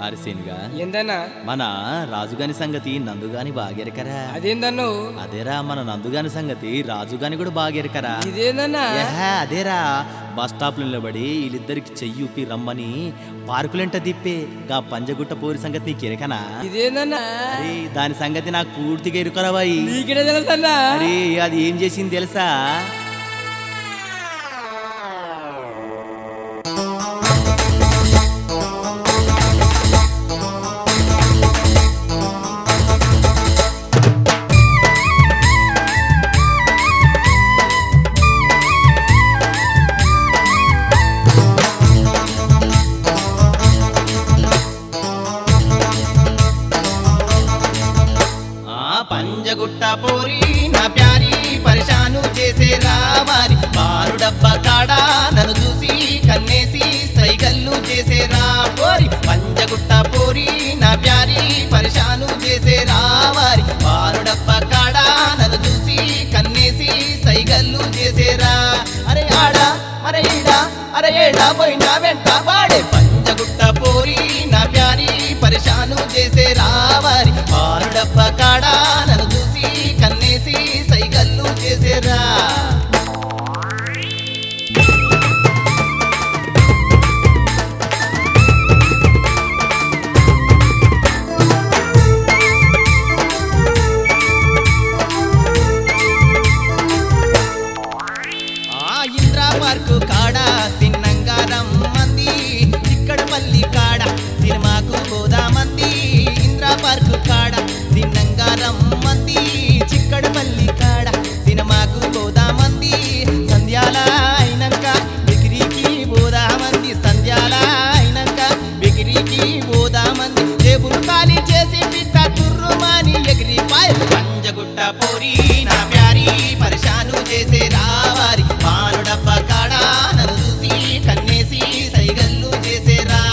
అరిసేనుగా ఏందన్నా మన రాజుగాని సంగతి నందుగాని బాగెరకరా అదేందన్ను అదేరా మన నందుగాని సంగతి రాజుగాని కూడా బాగెరకరా ఇదేందన్నా ఏహే, అదేరా బస్ స్టాప్ లో నిలబడి వీళ్ళిద్దరికి చెయ్యి ఊపి రమ్మని పార్కులెంట తిప్పే గా పంజగుట్ట పోరి సంగతి నీకు ఎరకనా ఇదేందన్నా అరే దాని సంగతి నాకు పూర్తిగా ఎరుకరాబాయి నీకిడే తెలుసన్నా అరే అది ఏం చేసింది తెలుసా ఆ పంజగుట్ట పోరి నా ప్యారి పరిశాను చేసే రావారి పారు డబ్బ కాడా నన్ను చూసి కన్నేసి సైగల్లు చేసే రా పోరి పంజగుట్ట పోరి నా ప్యారి పరిశాను చేసే రావారి పారు డబ్బ కాడా నన్ను చూసి కన్నేసి సైగల్లు చేసేరా అరే ఆడా అరే ఈడా అరే ఏడా పోయినా వెంట వాడే పంజగుట్ట పోరి నా ప్యారి పరిశాను చేసే రావారి పారు డబ్బ కాడా నన్ను చూసి కన్నేసి సైగల్లు చేసేరా ఆ ఇంద్రా పార్కు కాడ సిన్నంగా రమ్మంది చిక్కడపల్లి కాడ సినిమాకు పోదామంది ఇంద్రా పార్కు కాడ సిన్నంగా రమ్మంది చిక్కడపల్లి కాడ సినిమాకు పోదామంది సంధ్యాల అయినాక బిగిరికి పోదామంది సంధ్యాల అయినాక బిగిరికి పోదామంది జేబులు ఖాళీ చేసి పిట్ట తుర్రుమాని ఎగిరి పాయ పంజగుట్ట పోరి నా ప్యారి పరిశాను చేసే రావారి పాలు డబ్బ కాడా నన్ను చూసి కన్నేసి సైగల్లు చేసేరా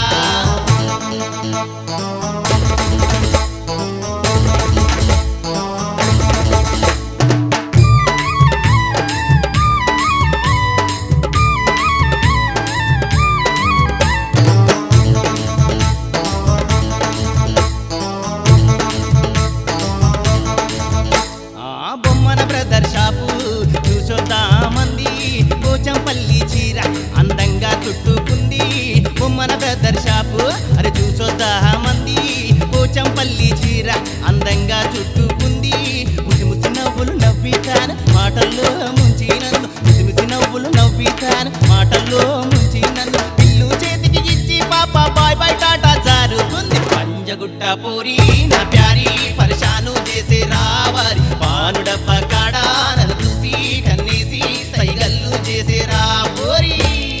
ఆ బొమ్మన బ్రదర్ షాపు చూసొద్దామంది పోచంపల్లి చీర అందంగా చుట్టుకుంది బొమ్మన బ్రదర్ షాపు అరే చూసొద్దామంది పోచంపల్లి చీర అందంగా చుట్టుకుంది ముసి ముసి నవ్వులు నవ్వితాను మాటల్లో ముంచి నన్ను ముసి ముసి నవ్వులు నవ్వితాను మాటల్లో ముంచి నన్ను పిల్లు చేతికి ఇచ్చి పాప బాయ్ బాయ్ టాటా జారుకుంది పంజగుట్ట పూరి నా ప్యారి పరిశాను చేసే రావారి పాను డబ్బ కాడా నన్ను చూసి కన్నేసి సైగల్లు చేసే రా పోరి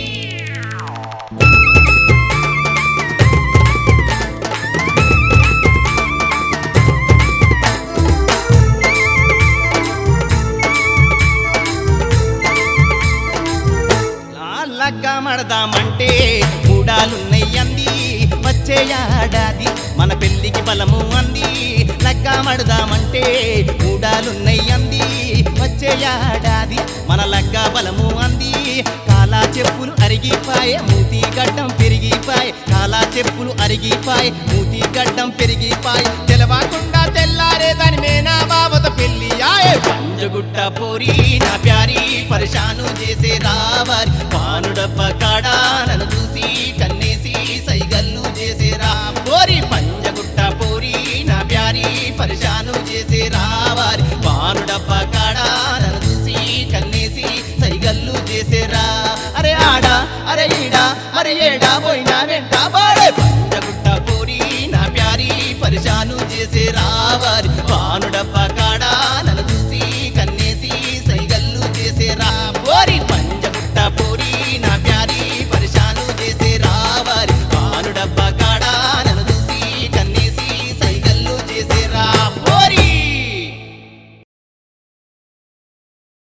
లగ్గా మడదామంటే మూడాలున్నయ్యి అంది వచ్చే ఏడాది మన పెళ్లికి బలము అంది లగ్గా మడదామంటే మూడాలున్నయ్యి అంది వచ్చే ఏడాది మన లగ్గా బలము అంది కాలా చెప్పులు అరిగిపాయే మూతి గడ్డం పెరిగిపాయే కాలా చెప్పులు అరిగిపాయే మూతి గడ్డం పెరిగిపాయే తెలవకుండా తెల్లారే దాని మేనా బావత పెళ్లి ఆయే పంజగుట్ట పోరి నా ప్యారి పరిశాను చేసే రావారి పాను డబ్బ కాడా నన్ను చూసి కన్నేసి సైగల్లు చేసేరా పోరి పంజగుట్ట పోరి నా ప్యారి పరిశాను చేసే రావారి పాను డబ్బ కాడా నన్ను చూసి కన్నేసి సైగల్లు చేసేరా అరే ఆడా అరే ఈడా అరే ఏడా పోయినా